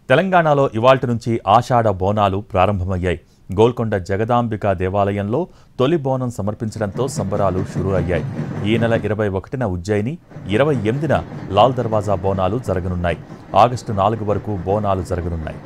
తెలంగాణలో ఇవాల్టి నుంచి ఆషాఢ బోనాలు ప్రారంభమయ్యాయి గోల్కొండ జగదాంబిక దేవాలయంలో తొలి బోనం సమర్పించడంతో సంబరాలు షురూ అయ్యాయి ఈ నెల ఇరవై ఒకటిన ఉజ్జయిని ఇరవై ఎనిమిదిన లాల్ దర్వాజా బోనాలు జరగనున్నాయి ఆగస్టు నాలుగు వరకు బోనాలు జరగనున్నాయి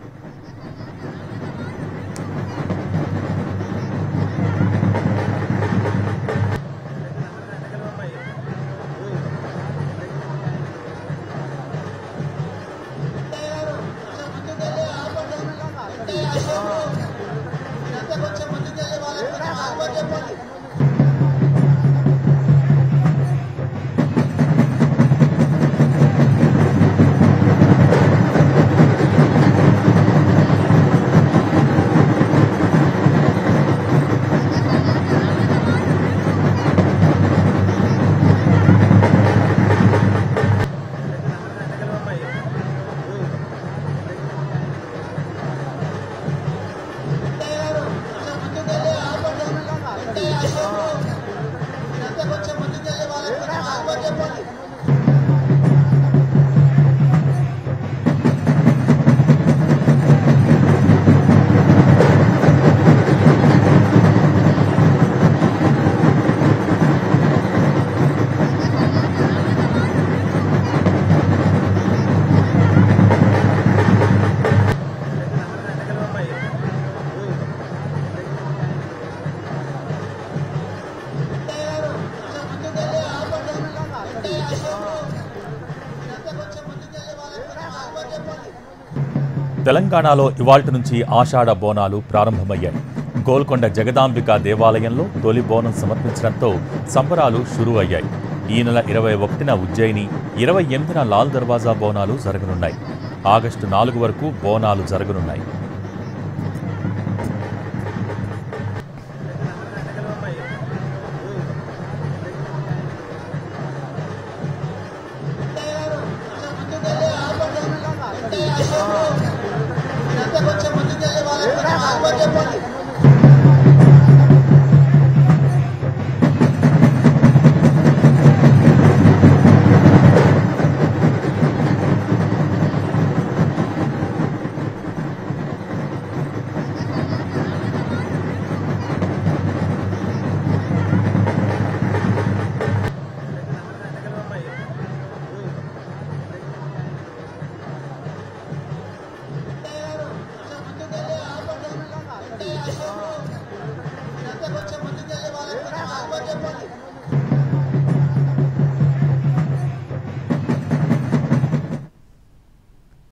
తెలంగాణలో ఇవాల్టి నుంచి ఆషాఢ బోనాలు ప్రారంభమయ్యాయి గోల్కొండ జగదాంబిక దేవాలయంలో తొలి బోనం సమర్పించడంతో సంబరాలు షురూ అయ్యాయి ఈ నెల ఇరవై ఒకటిన ఉజ్జయిని ఇరవై ఎనిమిదిన లాల్ దర్వాజా బోనాలు జరగనున్నాయి ఆగస్టు నాలుగు వరకు బోనాలు జరగనున్నాయి కొంచెం ముందుకు వెళ్ళి వాళ్ళకి ఆగమని చెప్పండి